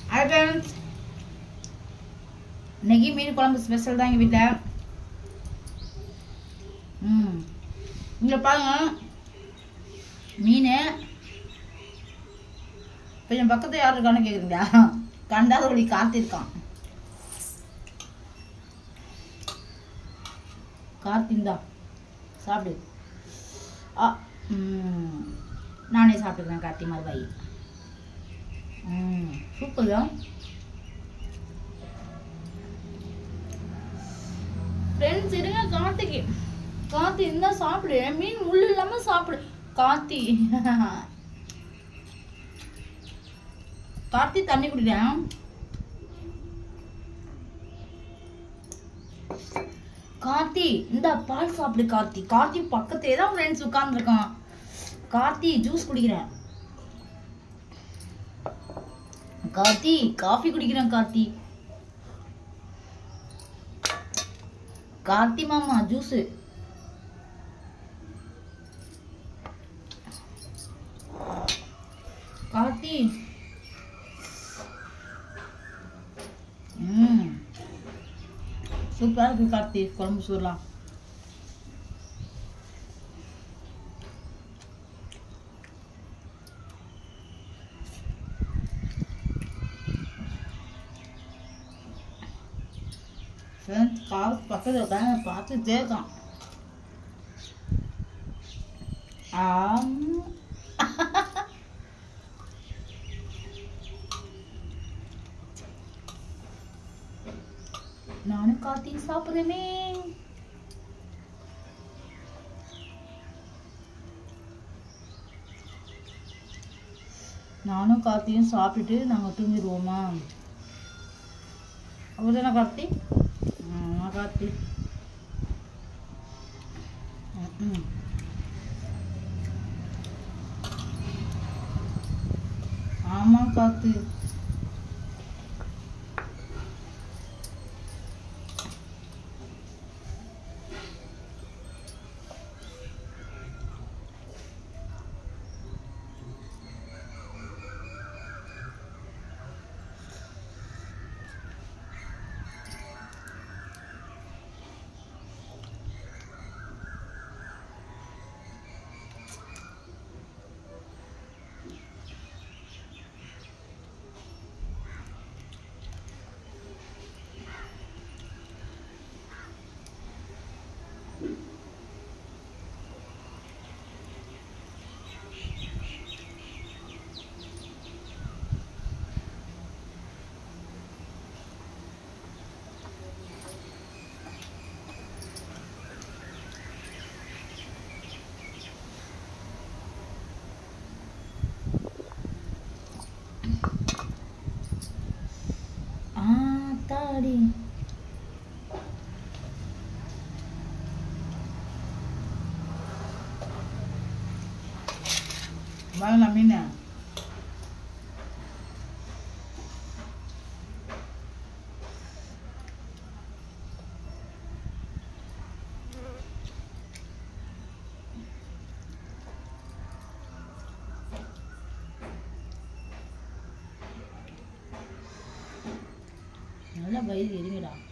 hi friends இன்னைக்கு மீன் குழம்பு special தான் எங்கள் வீட்டில் ம் இங்கே பாருங்க மீன் கொஞ்சம் பக்கத்தில் யார் இருக்கான்னு கேட்குறீங்களா கண்டாத ஒளி காத்திருக்கான் கார்த்திந்தா சாப்பிடு ஆ ம், நானே சாப்பிட்டுக்கிறேன் கார்த்தி மறுபாய் ம் சூப்பர் தான் ஃப்ரெண்ட்ஸ் இருங்க கார்த்திக்கு கார்த்தி இருந்தா சாப்பிடு மீன் முள்ளு இல்லாம சாப்பிடு கார்த்தி கார்த்தி தண்ணி குடிக்கிறேன் கார்த்தி இந்த பால் சாப்பிடு கார்த்தி கார்த்தி பக்கத்தே தான் ஃப்ரெண்ட்ஸ் உட்கார்ந்துருக்கான் கார்த்தி ஜூஸ் குடிக்கிறேன் கார்த்தி காஃபி குடிக்கிறேன் கார்த்தி கார்த்தி மாமா ஜூஸ் கார்த்தி ம் சூப்பரா இருக்கு கார்த்தி குழம்பு சோறுலாம் ஃப்ரெண்ட்ஸ் காசு பக்கத்தில் உட்காந்து பார்த்துட்டே இருக்கான் ஆம் நானும் கார்த்தியும் சாப்பிட்றேனே நானும் கார்த்தியும் சாப்பிட்டுட்டு நாங்கள் தூங்கிடுவோமா அப்படிதானே கார்த்தி ஆமா கார்த்தி ம் ஆமா கார்த்தி ஆத்தாடி வாங்க மீன் நல்லா வயிறு எரிங்கடா